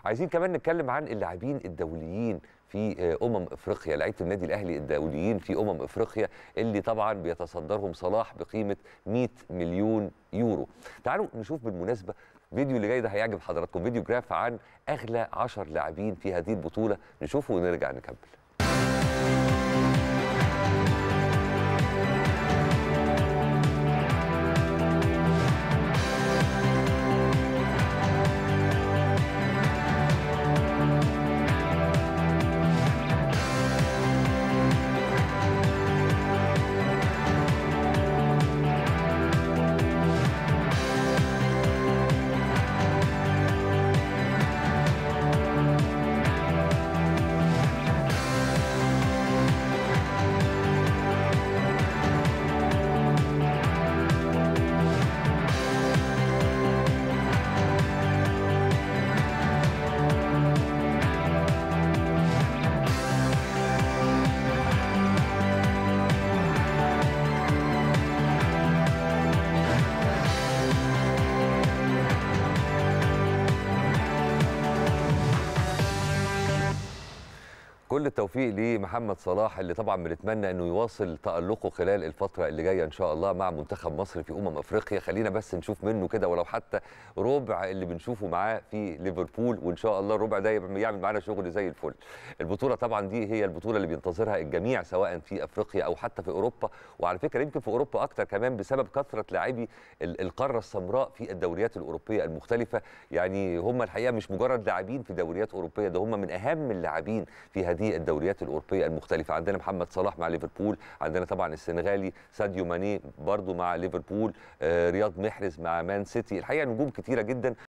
عايزين كمان نتكلم عن اللاعبين الدوليين في امم افريقيا لعيبه النادي الاهلي الدوليين في امم افريقيا اللي طبعا بيتصدرهم صلاح بقيمه 100 مليون يورو تعالوا نشوف بالمناسبه فيديو اللي جاي ده هيعجب حضراتكم فيديو جراف عن اغلى 10 لاعبين في هذه البطوله نشوفه ونرجع نكمل كل التوفيق لمحمد صلاح اللي طبعا بنتمنى انه يواصل تالقه خلال الفتره اللي جايه ان شاء الله مع منتخب مصر في امم افريقيا خلينا بس نشوف منه كده ولو حتى ربع اللي بنشوفه معاه في ليفربول وان شاء الله الربع ده يعمل معانا شغل زي الفل البطوله طبعا دي هي البطوله اللي بينتظرها الجميع سواء في افريقيا او حتى في اوروبا وعلى فكره يمكن في اوروبا اكتر كمان بسبب كثره لاعبي القاره السمراء في الدوريات الاوروبيه المختلفه يعني هم الحقيقه مش مجرد لاعبين في دوريات اوروبيه ده هم من اهم اللاعبين في هذه الدوريات الاوروبيه المختلفه عندنا محمد صلاح مع ليفربول عندنا طبعا السنغالي ساديو ماني برضو مع ليفربول آه رياض محرز مع مان سيتي الحقيقه نجوم كتيره جدا